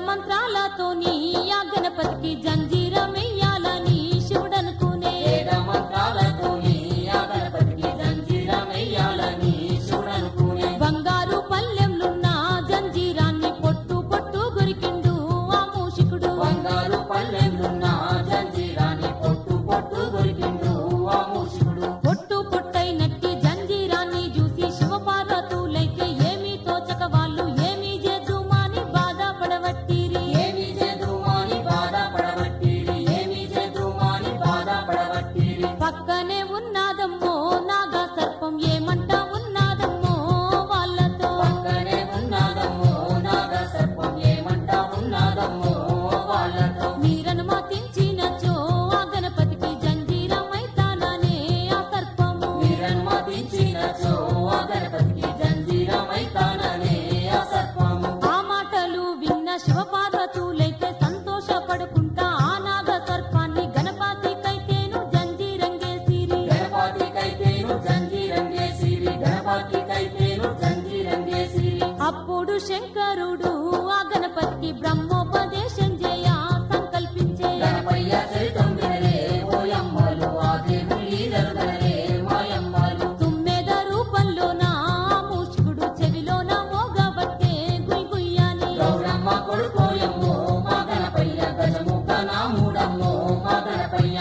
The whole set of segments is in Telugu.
మంత్రాలతోని ఆ గణపతికి జంజీరమెయ్యాలని శివుడనుకునే వేద మంత్రాలతోని ఆ గణపతికి జంజీరమెయ్యాలని శివుడనుకునే బంగారు పల్లెంలున్న జంజీరాన్ని పొట్టు పొట్టు గురికిండు ఆ మూషికుడు బంగారు పల్లెంలున్న జంజీరాన్ని పొట్టు పొట్టు దొరికిండు ఆ మూషికుడు పొట్టు పొట్టైనట్టి జంజీరాన్ని చూసి శివపార్వతులైతే ఏమీ తోచక వాళ్ళు ఏమీ చేద్దుమాని బాధపడవట్టిరి ఏమి చేదుమాని బాధపడబట్టిరి ఏమి చేదుమాని బాధపడబట్టిరి పక్కనే ఉన్నాదమ్మో నాగా సర్పం ఏమంట ఉన్నాదమ్మో వాళ్ళతో పక్కనే ఉన్నాదమ్మో నాగ సర్పం ఏమంటా ఉన్నాదమ్మో వాళ్ళతో మీరనుమతించినచో ఆ గణపతికి జంజీరమైతాననే ఆ సర్పము మీరనుమతించినచో ఆ గణపతికి జంజీరమైతాననే ఆ సర్పము ఆ మాటలు విన్న శివపార్వతులైతే సంతోషపడుకుంటా ఆ నాగ సర్పాన్ని గణపతికైతేను జంజీరంగేసిరి గణపతికైతేను జంజీరంగేసిరి గణపతికైతేను జంజీరంగేసిరి అప్పుడు శంకరుడు ఆ గణపతికి బ్రహ్మోపదేశం చేయ సంకల్పించే గణపయ్య చరితం వినలే ఓయమ్మలు ఆ దేవుని లీలలు వినలే మాయమ్మలు తుమ్మెద రూపంలో నా మూషికుడు చెవిలోన మోగబట్టే గుయ్గుయ్యాని గౌరమ్మ కొడుకోయమ్మో మా గణపయ్య గజముఖ నాముడమ్మో మా గణపయ్య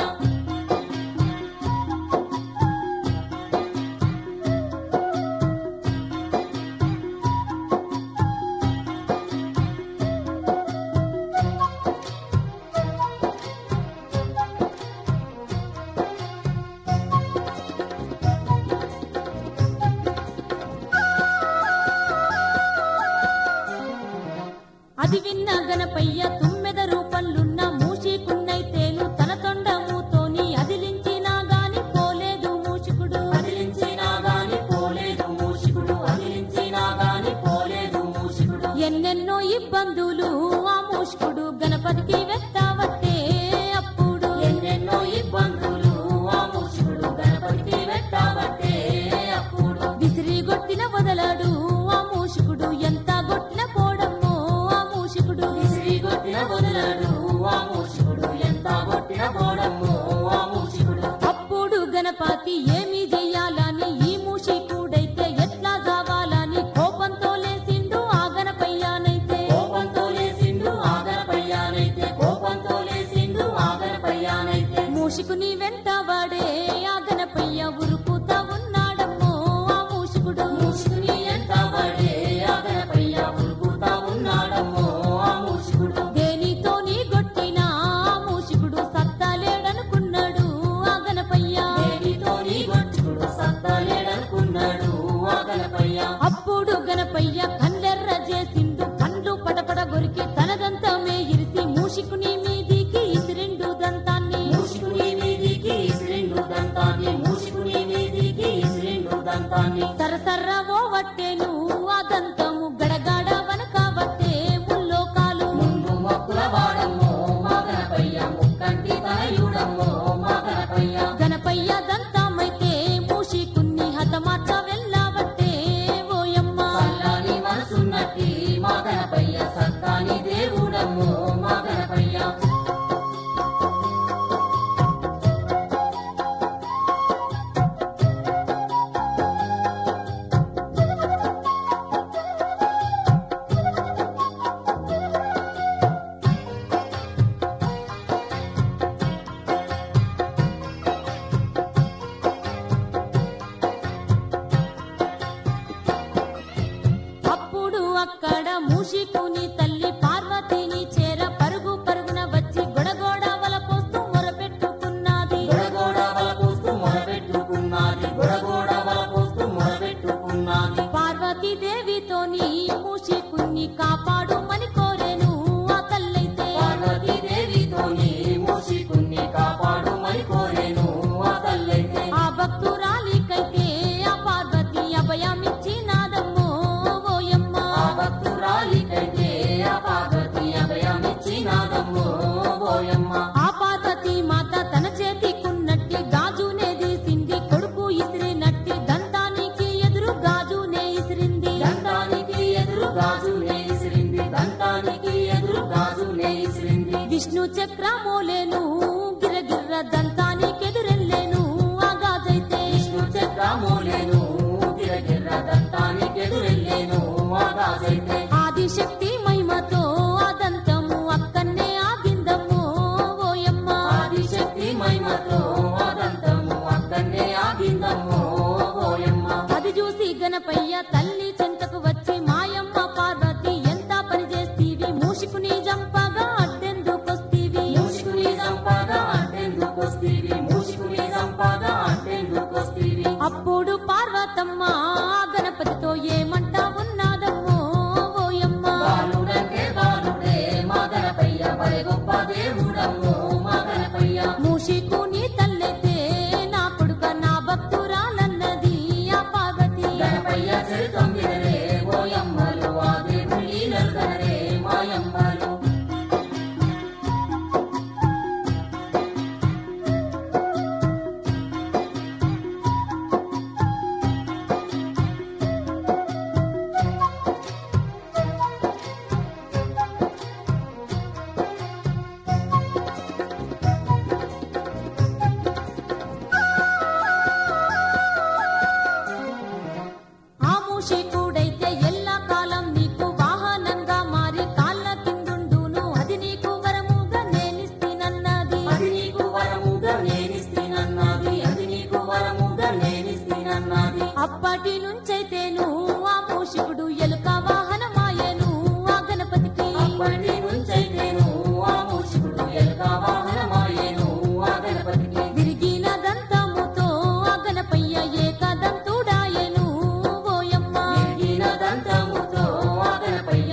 అది విన్న గణపయ్య తుమ్మెద రూపంలున్న మూషికున్నైతేను తన తొండముతోని అదిలించినా గాని పోలేదు మూషికుడు అదిలించినా గాని పోలేదు మూషికుడు అదిలించినా గాని పోలేదు మూషికుడు ఎన్నెన్నో ఇబ్బందులు ఆ మూషికుడు గణపతికి వెత్తావట్టే అప్పుడు ఎన్నెన్నో ఇబ్బందులు ఆ మూషికుడు గణపతికి పెట్టాబట్టే అప్పుడు విసిరి గొట్టిన వదలడు ఆ మూషికుడు ఎంత గొట్టిన పోడమ్మో ఆ మూషికుడు శ్రీ కొట్టిన వదలడు ఆ మూషికుడు ఎంత కొట్టిన పోడమ్మో ఆ మూషికుడు అప్పుడు గణపతి ఏమి చెయ్యాలని ఈ మూషికుడైతే ఎట్లా కావాలని కోపంతో లేసిండు ఆ గణపయ్యానైతే కోపంతో లేసిండు ఆగనపయ్యానైతే కోపంతో లేసిండు ఆగనపయ్యానైతే మూషికుని వెంట వాడే ఆ గణపయ్య ఉరుకుతా ఉన్నాడమ్మో ఆ మూషికుడు మూషికుని ఎంత పడే ఆగనపయ్య ఉరుకుతా ఉన్నాడమ్మో ఆ మూషికుడు దేనితో నీ గొట్టిన ఆ మూషికుడు సత్తాలేడనుకున్నాడు ఆ గణపయ్య దేనితో నీ గొట్టుకుడు సత్తలేడనుకున్నాడు ఆగనపయ్య అప్పుడు గణపయ్య కండెర్ర చేసిండు కండ్లు పడపడ గొరికి తనదంతమే ఇరిసి మూషికుని మీదికి ఇసిరిండు దంతాన్ని మూషికుని మీదికి ఇసిరిండు దంతాన్ని మూషికుని మీదికి ఇసిరిండు దంతాన్ని సరసర్ర ఓ వట్టేను ఆ దంతము గడగాడ వనకాబట్టే ముల్లోకాలు ముందు మొక్కుల వాడమ్మో మా గణపయ్య ముక్కంటి తనయుడమ్మో మా గణపయ్య గణపయ్య దంతమైతే మూషికున్ని హతమార్చ వెళ్ళాబట్టే ఓయమ్మ చల్లని మనసున్నట్టి మా గణపయ్య సత్తాని దేవుడమ్మో మా గణపయ్య అప్పుడు అక్కడ మూషికుని తల్లి పార్వతిని చేర పరుగు పరుగున వచ్చి గొడగోడ వలపోస్తూ మొరపెట్టుకున్నది గొడగోడ వలపోస్తూ మొరపెట్టుకున్నది గొడగోడ వలపోస్తూ మొరపెట్టుకున్నది పార్వతీ దేవితోని మూషికుని కాపాడుమని కోరెను ఆ తల్లైతే పార్వతీదేవితోని మూషికుణ్ణి కాపాడు మరి కోరేను ఆ తల్లైతే ఆ భక్తురాలికైతే ఆ పార్వతి అభయమిచ్చినాదమ్మో ఓయమ్మ ఆ భక్తురాలికైతే ఆ చక్రమోలేను గిరగిర్ర దంతానికెదురెళ్ళేను ఆగాజైతే విష్ణు చక్రమూలేను గిరగిర్ర దంతానికెదురెళ్ళేను ఆగాజైతే ఆదిశక్తి మహిమతో అదంతము అక్కన్నే ఆగిందమ్మో ఓయమ్మ ఆదిశక్తి మహిమతో అదంతము అక్కడే ఆగిందమ్మో ఓయమ్మ అది చూసి గణపయ్య తల్లి చెంతకు వచ్చి మాయమ్మ పార్వతి ఎంత పని చేస్తీవి మూషికుని జంపగా అడ్డెందుకొస్తీవి మూషికుని సంపద అంటెందుకొస్తీవి మూషికుని సంపద అంటెందుకొస్తీవి అప్పుడు పార్వతమ్మ ఆ గణపతితో ఏమంటా ఉన్నాదమ్మో ఓయమ్మ బాలుడంటే బాలుడే మా గణపయ్య బలే గొప్ప దేవుడమ్మో మా గణపయ్య మూషికుని తల్లైతే నా కొడుక నా భక్తురాలన్నది ఆ పార్వతి గణపయ్య చరితం వినరే ఓయమ్మలు ఆ దేవుడి నల్గనరే మాయమ్మలు ఆ మూషికుడైతే ఎల్ల కాలం నీకు వాహనంగా మారి కాళ్ళ కిందుండును అది నీకు వరముగా నేనిస్తినన్నది అది నీకు వరముగా నేనిస్తేనన్నది అది నీకు వరముగా నేనిస్తేనన్నది అప్పటి నుంచైతేను ఆ మూషికుడు ఎలుక వాహనమాయను ఆ గణపతికి అప్పటి నుంచైతేను ఆ మూషికుడు ఎలుక వాహనమాయేను ఆ గణపతికి విరిగిన దంతముతో ఆ గణపయ్య ఏకదంతుడాయను ఓయమ్మ ఎరిగిన దంతముతో ఆ గణపయ్య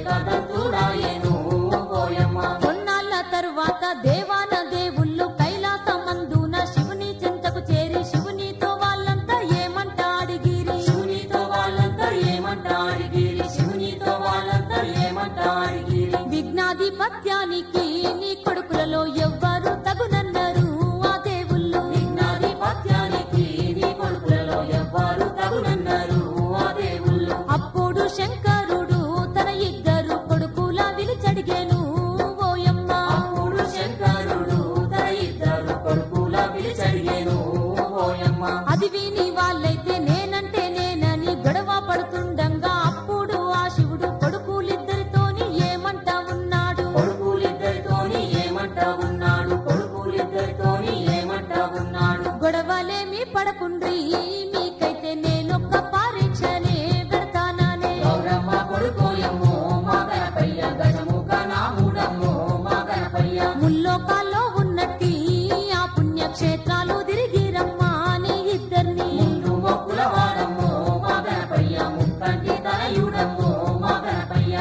ఏకదంతుడాయేను ఓయమ్మ కొన్నాళ్ళ తరువాత దేవాన దేవుళ్ళు కైలాసమందున శివుని చెంతకు చేరి శివునితో వాళ్ళంతా ఏమంటా అడిగిరి శివునితో వాళ్ళంతా ఏమంటాడిగిరి శివునితో వాళ్ళంతా ఏమంటాడిగిరి విఘ్నాధిపత్యానికి నీ కొడుకులలో ఎవ్వరు తగునన్నారు ఆ దేవుళ్ళు విఘ్నాధిపత్యానికి నీ కొడుకులలో ఎవ్వరు తగునన్నారు ఆ దేవుళ్ళు అప్పుడు శంకరుడు తన ఇద్దరు కొడుకుల విలిచడిగేను ఓయమ్మ అప్పుడు శంకరుడు తన ఇద్దరు కొడుకుల పిలిచడిగేను ఓయమ్మ అది విని వాళ్ళైతే నేనంటే నేనని గొడవ పడుతుండగా అప్పుడు ఆ శివుడు కొడుకులిద్దరితోని ఏమంటా ఉన్నాడు కొడుకులిద్దరితోని ఏమంటా ఉన్నాడు కొడుకులిద్దరితోని ఏమంటా ఉన్నాడు గొడవలేమి పడకుండ్రి మీకైతే నేనొక్క పరీక్షనే పెడతానానే గౌరమ్మ కొడుకోయమ్మో మా గణపయ్య గజముఖ నాముడమ్మో మా గణపయ్య ముల్లోకాల్లో ఉన్నట్టి ఆ పుణ్యక్షేత్రాలు తిరిగి రమ్మా నీ ఇద్దరిని ముందు మొక్కుల వాడమ్మో మా గణపయ్య ముక్కంటి తనయుడమ్మో మా గణపయ్య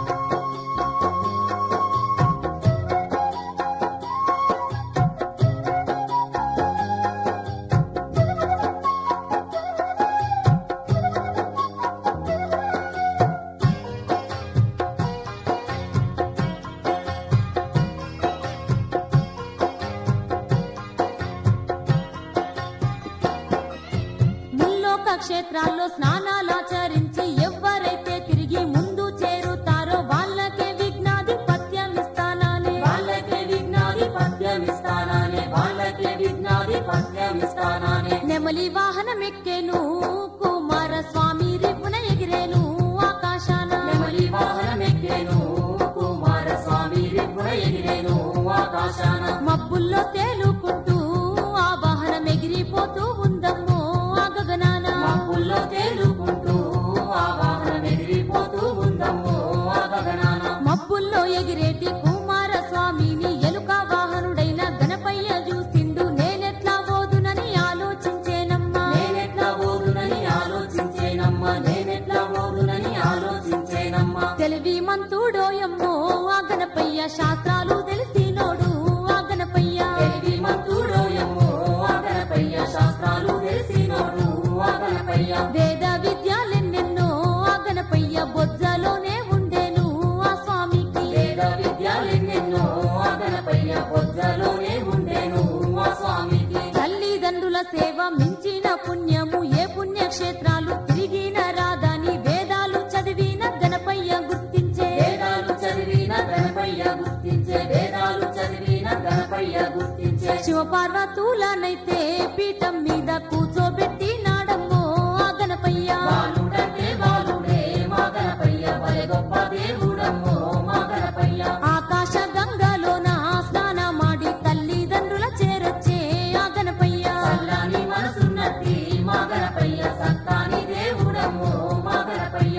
ముల్లోక క్షేత్రాల్లో స్నానాలాచరించి ఎవరైతే తిరిగి ముందు చేరుతారో వాళ్ళకే విఘ్నాధిపత్యం ఇస్తానని వాళ్ళకే విఘ్నాధిపత్యం ఇస్తానానే వాళ్ళకే విఘ్నాధిపత్యం ఇస్తానానే నెమలి వాహనం ఎక్కేను కుమార స్వామి రిపున ఎగిరేను ఆకాశాన నెమలి వాహనం ఎక్కేను కుమార స్వామి రిపున ఎగిరేను ఆకాశాన మబ్బుల్లో తేలుకుంటూ ఆ వాహనం ఎగిరిపోతూ ఉందమ్మో ఆ గగనాన మబ్బుల్లో తేలుకుంటూ ఆ వాహనం ఎగిరిపోతూ ఉందమ్మో ఆ గగనాన మబ్బుల్లో ఎగిరేటి కుమార స్వామిని ఎలుక వాహనుడైన గణపయ్య చూసిండు నేనెట్లా పోదునని ఆలోచించేనమ్మా నేనెట్లా పోదునని ఆలోచించేనమ్మా నేనెట్లా పోదునని ఆలోచించేనమ్మా తెలివి మంతుడోయమ్మో ఆ గణపయ్య శాస్త్రాలు తెలిసినోడు ఆ గణపయ్య తెలివి మంతుడోయమ్మో ఆ గణపయ్య శాస్త్రాలు తెలిసినోడు ఆ గణపయ్య వేద విద్యాలెన్నెన్నో ఆ గణపయ్య బొజ్జలోనే ఉండేను ఆ స్వామికి వేద విద్యాలెన్నెన్నో ఆ గణపయ్య పొద్దలోనే ఉండేను ఆ స్వామికి తల్లిదండ్రుల సేవ మించిన పుణ్యము ఏ పుణ్యక్షేత్రాలు తిరిగిన రాదని వేదాలు చదివిన గణపయ్య గుర్తించే వేదాలు చదివిన గణపయ్య గుర్తించే శివపార్వతులనైతే పీఠం మీద కూర్చోబెట్టి నాడమ్మో ఆ గణపయ్య బాలుడంటే బాలుడే మా గణపయ్య భలే గొప్ప దేవుడమ్మో మా గణపయ్య ఆకాశ గంగలోన స్నానమాడి తల్లిదండ్రుల చేరొచ్చే ఆ గణపయ్య చల్లని మనసున్నట్టి మా గణపయ్య సత్తాని దేవుడమ్మో మా గణపయ్య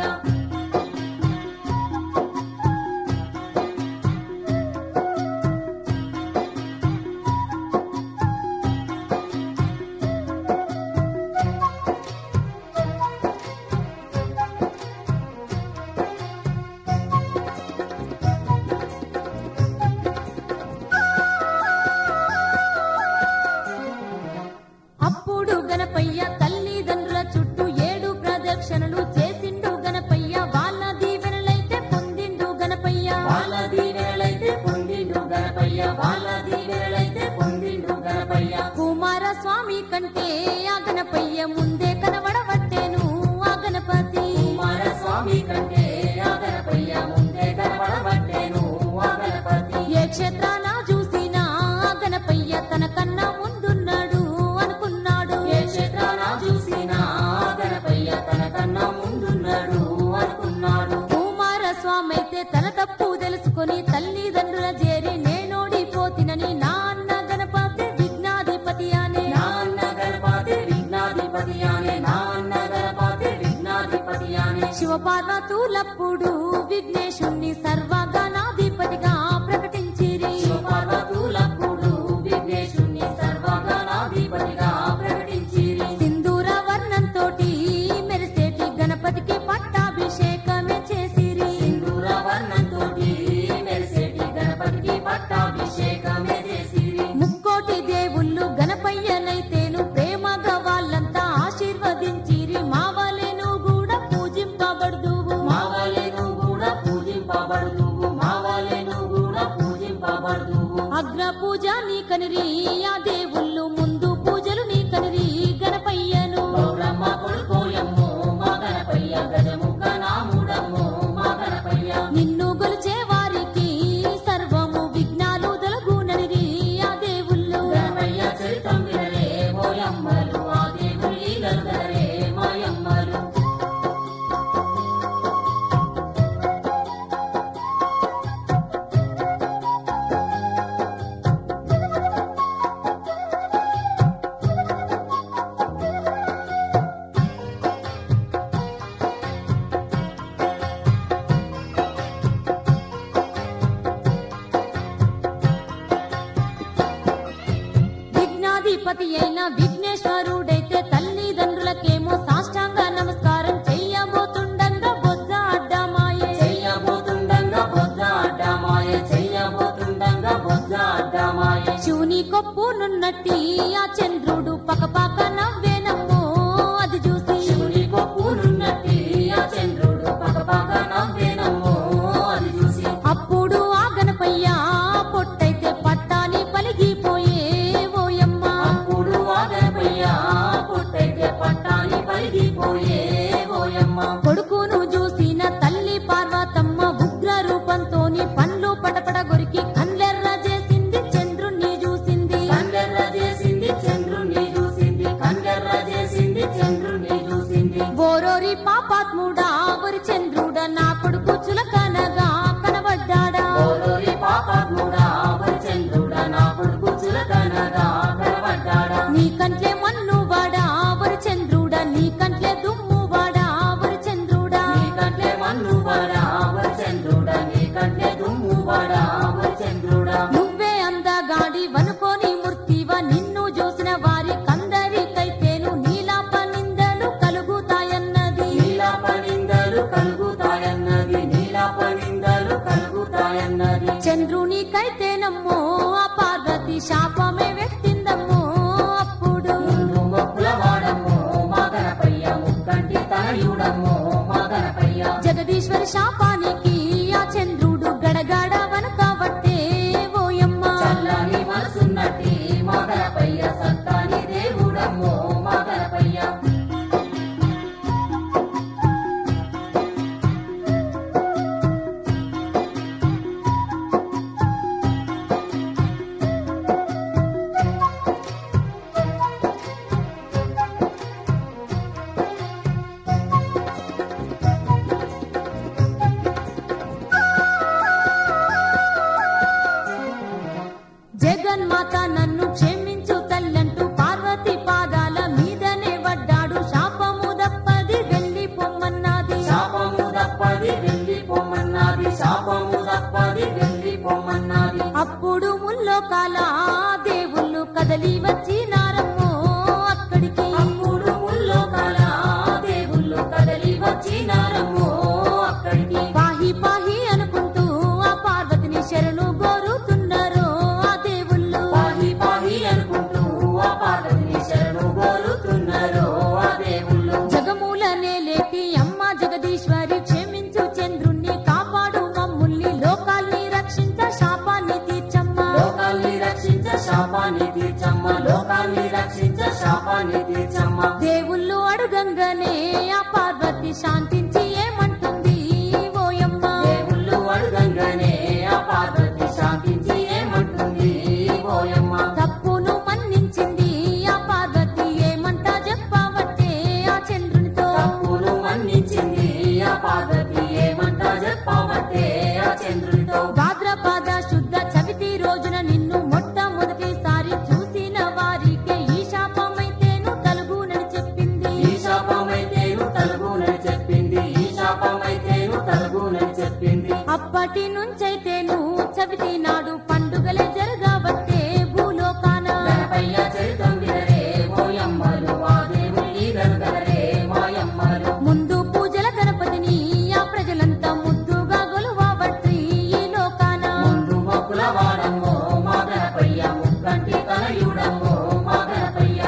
అప్పుడు గణపయ్య తల్లిదండ్రుల చుట్టూ ఏడు ప్రదక్షిణలు చేసిండు గణపయ్య వాళ్ళ దీవెనలైతే పొందిండు గణపయ్య వాళ్ళ దీవెనలైతే పొందిండు గణపయ్య వాళ్ళ దీవెనలైతే పొందిండు గణపయ్య కుమార స్వామి కంటే ఆ గణపయ్య ముందే కనబడబట్టేను ఆ గణపతి కుమారస్వామి కంటే ఆ గణపయ్య ముందే కనబడబట్టేను ఆ గణపతి ఏ క్షేత్రాన చూసినా ఆ గణపయ్య తన కన్నా ముందున్నాడు అనుకున్నాడు ఏ క్షేత్రాన చూసినా ఆ గణపయ్య తన కన్నా ముందున్నాడు అనుకున్నాడు కుమార స్వామి అయితే తన తప్పు తెలుసుకొని తల్లిదండ్రుల చేరి నేనోడిపోతినని నాన్న గణపతి విఘ్నాధిపతి అనే నాన్న గణపతి విఘ్నాధిపతి అనే నాన్న గణపతి విఘ్నాధిపతి అనే శివపార్వతులప్పుడు విఘ్నేశుణ్ణి సర్వగణాధిపతిగా ప్రకటించిరి శివపార్వతులప్పుడు విఘ్నేశుని సర్వగణాధిపతిగా ప్రకటించిరి సింధూర వర్ణంతోటి మెరిసేటి గణపతికి పట్టాభిషేకమే చేసిరి సింధూర వర్ణంతోటి మెరిసేటి గణపతికి పట్టాభిషేకమే చేసిరి ముక్కోటి దేవుళ్ళు గణపయ్యనైతేను ప్రేమగా వాళ్ళంతా ఆశీర్వదించిరి మావలేను కూడా పూజింపబడుదువు మావలేను కూడా పూజింపబడుదువు మావలేను కూడా పూజింపబడుదువు అగ్ర పూజ నీ కనిరి ఆ దేవుళ్ళు ముందు పూజలు నీ కనిరి గణపయ్యను గౌరమ్మ కొడుకోయమ్మో మా గణపయ్య గజముఖ నాముడమ్మో మా గణపయ్య నిన్ను గొలిచే వారికి సర్వము విఘ్నాలు దొలగుననిరి ఆ దేవుళ్ళు గణపయ్య చరితం వినరే మోయమ్మలు ఆ దేవుడి లీలలు గనరే మాయమ్మలు విఘ్నాధిపతి అయిన విఘ్నేశ్వరుడైతే తల్లిదండ్రులకేమో సాష్టాంగ నమస్కారం చెయ్యబోతుండగా బొజ్జ అడ్డమాయే చెయ్యబోతుండంగా బొజ్జ అడ్డమాయ చెయ్యబోతుండంగా బొజ్జ అడ్డమాయ శివుని కొప్పునున్నట్టి ఆ చంద్రుడు పకపక నవ్వేనమ్మో అది చూసి శివుని కొప్పులున్నట్టి ఆ చంద్రుడు పకపక నవ్వేనమ్మో అది చూసి అప్పుడు ఆ గణపయ్య పొట్టైతే పట్టాని పలిగిపోయే ఓయమ్మ అప్పుడు ఆ గణపయ్య పుట్టైతే పట్టాని పలిగిపోయే ఓయమ్మ కొడుకును చూసిన తల్లి పార్వతమ్మ ఉగ్ర రూపంతోని పండ్లు పటపట గొరికి కండ్లెర్ర చేసింది చంద్రుణ్ణి చూసింది కండెర్ర చేసింది చంద్రుణ్ణి చూసింది కండెర్ర చేసింది చంద్రుణ్ణి చూసింది ఓరోరి పాపాత్ముడా ఒరి చంద్రుడా నా కొడుకు చులకనగా కనబడ్డాడా ఓరోరి పాపాత్ముడా మరి చంద్రుడా నా కొడుకు చులకనగా కనబడ్డాడా నీ కంట్లే మన్ను వాడా ఒరి చంద్రుడా నీ కంట్లే దుమ్ము వాడా ఒరి చంద్రుడా నీ కంటే మన్ను పడా మరి చంద్రుడా నీ కంటే దుమ్ము పడా మరి చంద్రుడా నువ్వే అందగాడి వనుకోని మూర్తివ నిన్ను చూసిన వారి కందరికైతేను నీలాప నిందలు కలుగుతాయన్నది నీలా పనిందలు కలుగుతాయన్నది నీలా పనిందలు కలుగుతాయన్నది చంద్రునికైతేనమ్మో ఆ పార్వతి శాపమే వ్యక్తిందమ్మో అప్పుడు ముందు మొక్కుల వాడమ్మో మా గణపయ్య ముక్కంటి తనయుడమ్మో మా గణపయ్య జగదీశ్వరి శాపానికి ఆ చంద్రుడు గడగడ వనకబట్టే ఓయమ్మ చల్లని మనసున్నట్టి మా గణపయ్య సత్తాని దేవుడమ్మో మా గణపయ్య ముల్లోకాల దేవుళ్ళు కదలి వచ్చినారమ్మో అక్కడికి అప్పుడు ముల్లోకాల దేవుళ్ళు కదలి వచ్చినారమ్మో అక్కడికి పాహి పాహి అనుకుంటూ ఆ పార్వతిని శరణు కోరుతున్నారు ఆ దేవుళ్ళు పాహి పాహి అనుకుంటూ ఆ పార్వతిని శరణు కోరుతున్నారు ఆ దేవుళ్ళు జగమూలనే లేటి అమ్మ జగదీశ్వరి క్షమించు చంద్రుణ్ణి కాపాడు మమ్ముల్ని లోకాల్ని రక్షించ శాపాన్ని తీర్చమ్మా లోకాల్ని రక్షించ శాపాన్ని తీర్చమ్మ లోకాల్ని రక్షించ శాపాన్ని తీర్చమ్మ దేవుళ్ళు అడుగంగానే ఆ పార్వతి శాంతించి ఏమంటుంది ఓయమ్మ దేవుళ్ళు అడుగంగానే ఆ పార్వతి శాంతించి ఏమంటుంది ఓయమ్మ తప్పును మన్నించింది ఆ పార్వతి ఏమంటా చెప్పవట్టే ఆ చంద్రునితో తప్పును మన్నించింది ఆ పార్వతి ఏమంటా చెప్పవట్టే ఆ చంద్రునితో భాద్రపాద శుద్ధ చవితి రోజున నిన్ను మొట్టమొదటిసారి చూసిన వారికే ఈ శాపమైతేను తలుగునని చెప్పింది ఈ శాపమైతేను తలుగునని చెప్పింది ఈ శాపమైతేను తలుగునని చెప్పింది అప్పటి నుంచైతేను చవితి నాడు పండుగలే జరగబట్టే భూలోకాన గణపయ్య చరితం వినరే ఓయమ్మలు ఆ దేవుని గనుగనరే మాయమ్మలు ముందు పూజల గణపతిని ఆ ప్రజలంతా ముద్దుగా గొలువబట్టి ఈ లోకాన ముందు మొక్కుల వాడమ్మో మా గణపయ్య ముక్కంటి తనయుడమ్మో మా గణపయ్య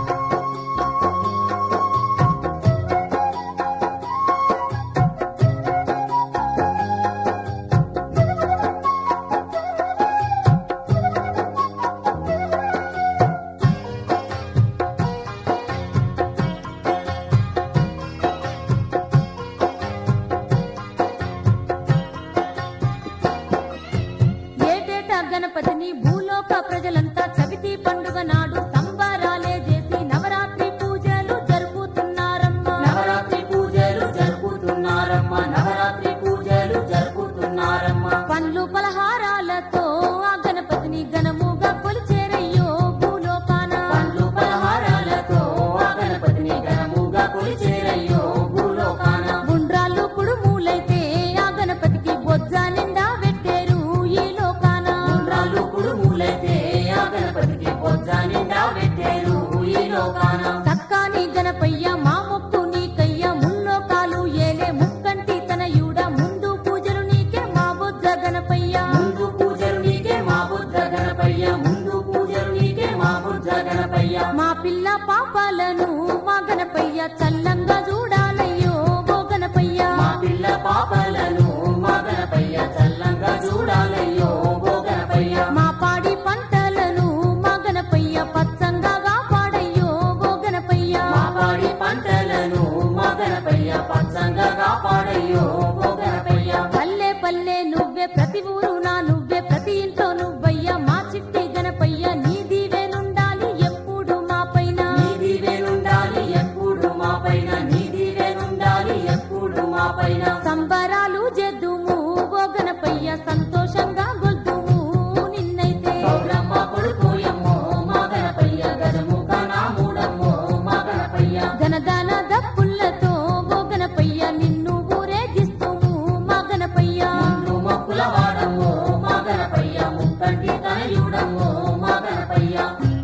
ఏటేటా గణపతిని భూలోక ప్రజలంతా చవితి పండుగ నాడు సంబరాలే చేసి నవరాత్రి పూజలు జరుపుతున్నారమ్మా నవరాత్రి పూజలు జరుపుతున్నారమ్మ నవరాత్రి పూజలు జరుపుతున్నారమ్మ పండ్లు పలహారాలతో ఆ గణపతిని ఘనముగా కొలిచేరయ్యో భూలోకాన పండ్లు పలహారాలతో ఆ గణపతిని ఘనముగా కొలిచేరయ్యో భూలోకాన గుండ్రాళ్ళు కుడుములైతే ఆ గణపతికి బొజ్జ నిండా పెట్టేరు ఈ లోకాన ఉండ్రాళ్ళు కుడుములైతే ఆ గణపతికి పొజ్జ నిండా పెట్టారు ఈ లోకాన సక్కాని గణపయ్య మా మొక్కు నీకయ్య ముల్లోకాలు ఏలే ముక్కంటి తనయుడ ముందు పూజలు నీకే మా బొజ్జ గణపయ్య ముందు పూజలు నీకే మా బుద్ధ గణపయ్య ముందు పూజలు నీకే మా బుద్ధ గణపయ్య మా పిల్ల పాపాలను మా గణపయ్య చల్లంగా చూడాలయ్యో ఓ గణపయ్య మా పిల్ల పాపలను మా గణపయ్య చల్లంగా చూడాలయ్యో ఓ గణపయ్య మా పాడి పంటలను మా గణపయ్య పచ్చంగా కాపాడయ్యో ఓ గణపయ్య మా పాడి పంటలను మా గణపయ్య పచ్చంగా కాపాడయ్యో ఓ గణపయ్య పల్లె పల్లె నువ్వే ప్రతి ఊరు నా నువ్వే ప్రతి ఇంట్లో నువ్వయ్య మా చిట్టి గణపయ్య నీ దీవెనుండాలి ఎప్పుడు మా పైన నీ దీవెనుండాలి ఎప్పుడు మా పైన నీ దీవెనుండాలి ఎప్పుడు మా పైన సంబరాలు చేద్దుము ఓ గణపయ్య సంతోషంగా గొల్దుము నిన్నైతే గౌరమ్మ కొడుకోయమ్మో మా గణపయ్య గజముఖ నాముడమ్మో మా గణపయ్య ధనదాన దప్పులతో ఓ గణపయ్య నిన్ను ఊరేగిస్తుము మా గణపయ్య ముందు మొక్కుల వాడమ్మో మా గణపయ్య ముక్కంటి తనయుడమ్మో మా గణపయ్య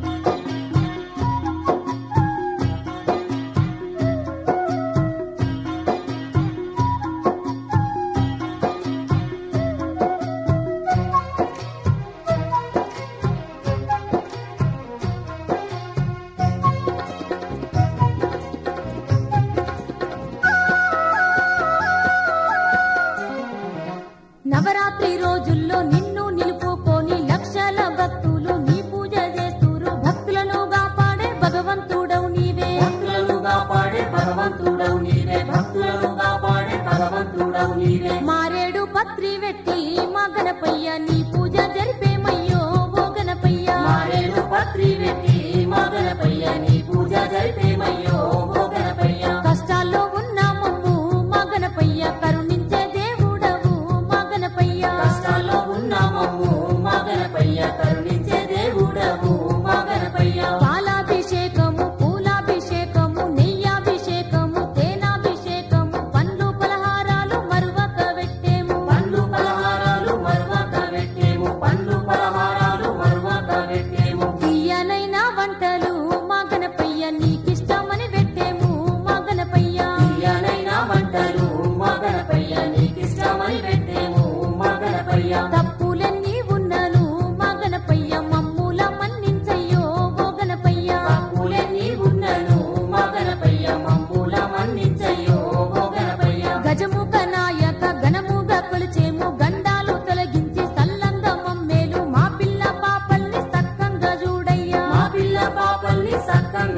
నవరాత్రి రోజుల్లో నిన్ను నిలుపుకొని లక్షల భక్తులు నీ పూజ చేస్తురు భక్తులను కాపాడే భగవంతుడవు నీవే భక్తులను కాపాడే భగవంతుడవు నీవే భక్తులను కాపాడే భగవంతుడవు నీవే మారేడు పత్రి వెట్టి మా గణపయ్య నీ పూజ జరిపేమయ్యో ఓ గణపయ్య మారేడు పత్రి పెట్టి మా గణపయ్య నీ పూజ జరిపేమయ్యో ఓ గణపయ్య కష్టాల్లో ఉన్న మమ్ము మా గణపయ్య కరుణించే దేవుడవు మా గణపయ్య కష్టాల్లో ఉన్నామమ్ము మా గణపయ్య కరుణించే దేవుడవు మా గణపయ్య పాలాభిషేకము పూలాభిషేకము నెయ్యాభిషేకము తేనాభిషేకము పండ్లు పలహారాలు మరువక పెట్టేము పండ్లు పలహారాలు మరువక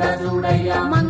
చూడయ్యా మంగ